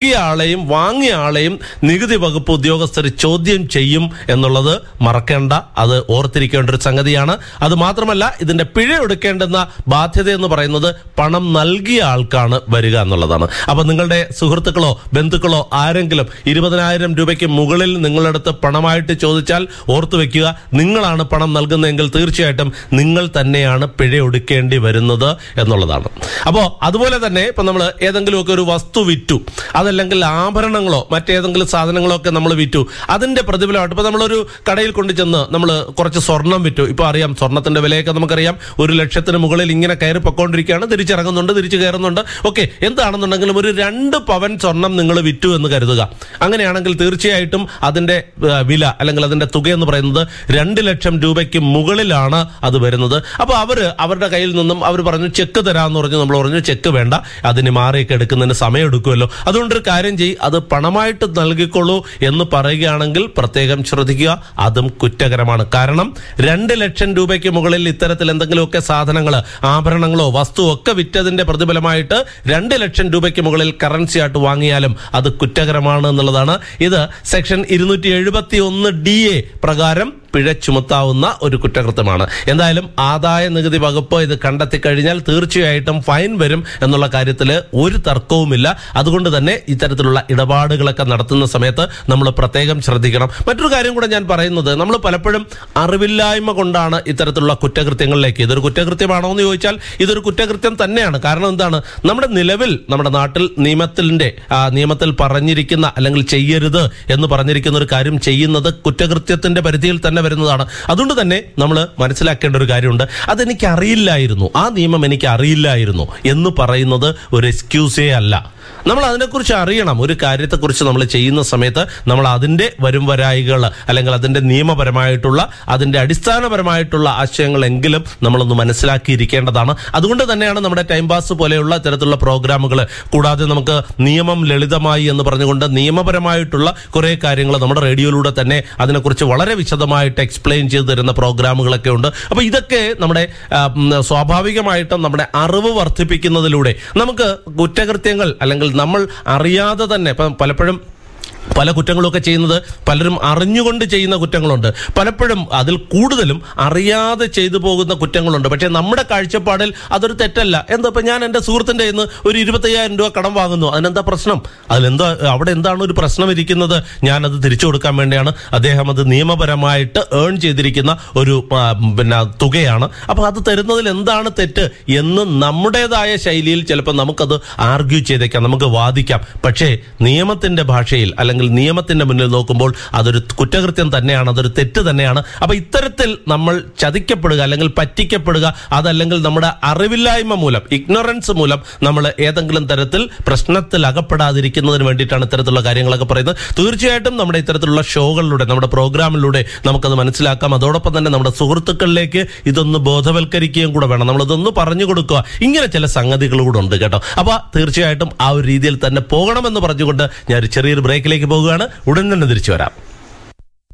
നൽകിയ ആളെയും വാങ്ങിയ ആളെയും നികുതി വകുപ്പ് ഉദ്യോഗസ്ഥർ ചോദ്യം ചെയ്യും എന്നുള്ളത് മറക്കേണ്ട അത് ഓർത്തിരിക്കേണ്ട ഒരു സംഗതിയാണ് അത് മാത്രമല്ല ഇതിന്റെ പിഴ എടുക്കേണ്ടുന്ന ബാധ്യത എന്ന് പറയുന്നത് പണം നൽകിയ ആൾക്കാണ് വരിക എന്നുള്ളതാണ് അപ്പൊ നിങ്ങളുടെ സുഹൃത്തുക്കളോ ബന്ധുക്കളോ ആരെങ്കിലും ഇരുപതിനായിരം രൂപയ്ക്ക് മുകളിൽ നിങ്ങളടുത്ത് പണമായിട്ട് ചോദിച്ചാൽ ഓർത്തു വെക്കുക നിങ്ങളാണ് പണം നൽകുന്നതെങ്കിൽ തീർച്ചയായിട്ടും നിങ്ങൾ തന്നെയാണ് പിഴ ഒടുക്കേണ്ടി വരുന്നത് എന്നുള്ളതാണ് അപ്പോ അതുപോലെ തന്നെ ഇപ്പൊ നമ്മൾ ഏതെങ്കിലുമൊക്കെ ഒരു വസ്തു വിറ്റു അതല്ലെങ്കിൽ ആഭരണങ്ങളോ മറ്റേതെങ്കിലും സാധനങ്ങളോ ഒക്കെ നമ്മൾ വിറ്റു അതിന്റെ പ്രതിഫലമായിട്ട് ഇപ്പൊ നമ്മളൊരു കടയിൽ കൊണ്ടു ചെന്ന് നമ്മൾ കുറച്ച് സ്വർണം വിറ്റു ഇപ്പൊ അറിയാം സ്വർണത്തിന്റെ വിലയൊക്കെ നമുക്കറിയാം ഒരു ലക്ഷത്തിന് മുകളിൽ ഇങ്ങനെ കയറി പൊക്കോണ്ടിരിക്കുകയാണ് തിരിച്ചിറങ്ങുന്നുണ്ട് തിരിച്ചു കയറുന്നുണ്ട് ഓക്കെ എന്താണെന്നുണ്ടെങ്കിലും ഒരു രണ്ട് പവൻ സ്വർണം നിങ്ങൾ വിറ്റു എന്ന് കരുതുക അങ്ങനെയാണെങ്കിൽ തീർച്ചയായിട്ടും അതിന്റെ ആ, വില അല്ലെങ്കിൽ അതിന്റെ തുക എന്ന് പറയുന്നത് രണ്ട് ലക്ഷം രൂപയ്ക്ക് മുകളിലാണ് അത് വരുന്നത് അപ്പൊ അവര് അവരുടെ കയ്യിൽ നിന്നും അവർ പറഞ്ഞു ചെക്ക് തരാമെന്ന് പറഞ്ഞു നമ്മൾ പറഞ്ഞു ചെക്ക് വേണ്ട അതിന് മാറിയൊക്കെ എടുക്കുന്നതിന് സമയം എടുക്കുമല്ലോ അതുകൊണ്ടൊരു കാര്യം ചെയ്യ് അത് പണമായിട്ട് നൽകിക്കൊള്ളൂ എന്ന് പറയുകയാണെങ്കിൽ പ്രത്യേകം ശ്രദ്ധിക്കുക അതും കുറ്റകരമാണ് കാരണം രണ്ട് ലക്ഷം രൂപയ്ക്ക് മുകളിൽ ഇത്തരത്തിൽ എന്തെങ്കിലുമൊക്കെ സാധനങ്ങൾ ആഭരണങ്ങളോ വസ്തുവോ ഒക്കെ വിറ്റതിന്റെ പ്രതിഫലമായിട്ട് രണ്ട് ലക്ഷം രൂപയ്ക്ക് മുകളിൽ കറൻസി ആയിട്ട് വാങ്ങിയാലും അത് കുറ്റകരമാണ് എന്നുള്ളതാണ് ഇത് സെക്ഷൻ ഇരുന്നൂറ്റി എഴുപത്തി ഒന്ന് ഡി എ പ്രകാരം പിഴ ചുമത്താവുന്ന ഒരു കുറ്റകൃത്യമാണ് എന്തായാലും ആദായ നികുതി വകുപ്പ് ഇത് കണ്ടെത്തി കഴിഞ്ഞാൽ തീർച്ചയായിട്ടും ഫൈൻ വരും എന്നുള്ള കാര്യത്തിൽ ഒരു തർക്കവുമില്ല അതുകൊണ്ട് തന്നെ ഇത്തരത്തിലുള്ള ഇടപാടുകളൊക്കെ നടത്തുന്ന സമയത്ത് നമ്മൾ പ്രത്യേകം ശ്രദ്ധിക്കണം മറ്റൊരു കാര്യം കൂടെ ഞാൻ പറയുന്നത് നമ്മൾ പലപ്പോഴും അറിവില്ലായ്മ കൊണ്ടാണ് ഇത്തരത്തിലുള്ള കുറ്റകൃത്യങ്ങളിലേക്ക് ഇതൊരു കുറ്റകൃത്യമാണോ എന്ന് ചോദിച്ചാൽ ഇതൊരു കുറ്റകൃത്യം തന്നെയാണ് കാരണം എന്താണ് നമ്മുടെ നിലവിൽ നമ്മുടെ നാട്ടിൽ നിയമത്തിന്റെ ആ, നിയമത്തിൽ പറഞ്ഞിരിക്കുന്ന അല്ലെങ്കിൽ ചെയ്യരുത് എന്ന് പറഞ്ഞിരിക്കുന്ന ഒരു കാര്യം ചെയ്യുന്നത് കുറ്റകൃത്യത്തിന്റെ പരിധിയിൽ തന്നെ വരുന്നതാണ് അതുകൊണ്ട് തന്നെ നമ്മൾ മനസ്സിലാക്കേണ്ട ഒരു കാര്യമുണ്ട് അതെനിക്ക് അറിയില്ലായിരുന്നു ആ നിയമം എനിക്ക് അറിയില്ലായിരുന്നു എന്ന് പറയുന്നത് ഒരു എക്സ്ക്യൂസേ അല്ല നമ്മൾ അതിനെക്കുറിച്ച് അറിയണം ഒരു കാര്യത്തെക്കുറിച്ച് നമ്മൾ ചെയ്യുന്ന സമയത്ത് നമ്മൾ അതിന്റെ വരും വരായികൾ അല്ലെങ്കിൽ അതിന്റെ നിയമപരമായിട്ടുള്ള അതിന്റെ അടിസ്ഥാനപരമായിട്ടുള്ള ആശയങ്ങളെങ്കിലും നമ്മളൊന്ന് മനസ്സിലാക്കിയിരിക്കേണ്ടതാണ് അതുകൊണ്ട് തന്നെയാണ് നമ്മുടെ ടൈം പാസ് പോലെയുള്ള ഇത്തരത്തിലുള്ള പ്രോഗ്രാമുകൾ കൂടാതെ നമുക്ക് നിയമം ലളിതമായി എന്ന് പറഞ്ഞുകൊണ്ട് നിയമപരമായിട്ടുള്ള കുറെ കാര്യങ്ങൾ നമ്മുടെ റേഡിയോയിലൂടെ തന്നെ അതിനെക്കുറിച്ച് വളരെ വിശദമായിട്ട് എക്സ്പ്ലെയിൻ ചെയ്തു തരുന്ന പ്രോഗ്രാമുകളൊക്കെ ഉണ്ട് അപ്പൊ ഇതൊക്കെ നമ്മുടെ ആ, ഉം, സ്വാഭാവികമായിട്ടും നമ്മുടെ അറിവ് വർദ്ധിപ്പിക്കുന്നതിലൂടെ നമുക്ക് കുറ്റകൃത്യങ്ങൾ അല്ലെങ്കിൽ നമ്മൾ അറിയാതെ തന്നെ ഇപ്പം പലപ്പോഴും പല കുറ്റങ്ങളൊക്കെ ചെയ്യുന്നത് പലരും അറിഞ്ഞുകൊണ്ട് ചെയ്യുന്ന കുറ്റങ്ങളുണ്ട് പലപ്പോഴും അതിൽ കൂടുതലും അറിയാതെ ചെയ്തു പോകുന്ന കുറ്റങ്ങളുണ്ട് പക്ഷേ നമ്മുടെ കാഴ്ചപ്പാടിൽ അതൊരു തെറ്റല്ല എന്താ ഇപ്പൊ ഞാൻ എൻ്റെ സുഹൃത്തിൻ്റെ ഇന്ന് ഒരു ഇരുപത്തയ്യായിരം രൂപ കടം വാങ്ങുന്നു അതിനെന്താ പ്രശ്നം അതിലെന്താ അവിടെ എന്താണ് ഒരു പ്രശ്നം ഇരിക്കുന്നത് ഞാൻ അത് തിരിച്ചു കൊടുക്കാൻ വേണ്ടിയാണ് അദ്ദേഹം അത് നിയമപരമായിട്ട് ഏൺ ചെയ്തിരിക്കുന്ന ഒരു ആ, പിന്നെ തുകയാണ് അപ്പൊ അത് തരുന്നതിൽ എന്താണ് തെറ്റ് എന്ന് നമ്മുടേതായ ശൈലിയിൽ ചിലപ്പോൾ നമുക്കത് ആർഗ്യൂ ചെയ്തേക്കാം നമുക്ക് വാദിക്കാം പക്ഷേ നിയമത്തിന്റെ ഭാഷയിൽ അല്ലെങ്കിൽ നിയമത്തിന്റെ മുന്നിൽ നോക്കുമ്പോൾ അതൊരു കുറ്റകൃത്യം തന്നെയാണ് അതൊരു തെറ്റ് തന്നെയാണ് അപ്പൊ ഇത്തരത്തിൽ നമ്മൾ ചതിക്കപ്പെടുക അല്ലെങ്കിൽ പറ്റിക്കപ്പെടുക അതല്ലെങ്കിൽ നമ്മുടെ അറിവില്ലായ്മ മൂലം ഇഗ്നോറൻസ് മൂലം നമ്മൾ ഏതെങ്കിലും തരത്തിൽ പ്രശ്നത്തിൽ അകപ്പെടാതിരിക്കുന്നതിന് വേണ്ടിയിട്ടാണ് ഇത്തരത്തിലുള്ള കാര്യങ്ങളൊക്കെ പറയുന്നത് തീർച്ചയായിട്ടും നമ്മുടെ ഇത്തരത്തിലുള്ള ഷോകളിലൂടെ നമ്മുടെ പ്രോഗ്രാമിലൂടെ നമുക്കത് മനസ്സിലാക്കാം അതോടൊപ്പം തന്നെ നമ്മുടെ സുഹൃത്തുക്കളിലേക്ക് ഇതൊന്ന് ബോധവൽക്കരിക്കുകയും കൂടെ വേണം നമ്മളിതൊന്ന് പറഞ്ഞു കൊടുക്കുക ഇങ്ങനെ ചില സംഗതികൾ കൂടെ ഉണ്ട് കേട്ടോ അപ്പൊ തീർച്ചയായിട്ടും ആ ഒരു രീതിയിൽ തന്നെ പോകണമെന്ന് പറഞ്ഞുകൊണ്ട് ഞാൻ ഒരു ചെറിയൊരു ബ്രേക്കിലേക്ക് പോകുകയാണ് ഉടൻ തന്നെ തിരിച്ചു വരാം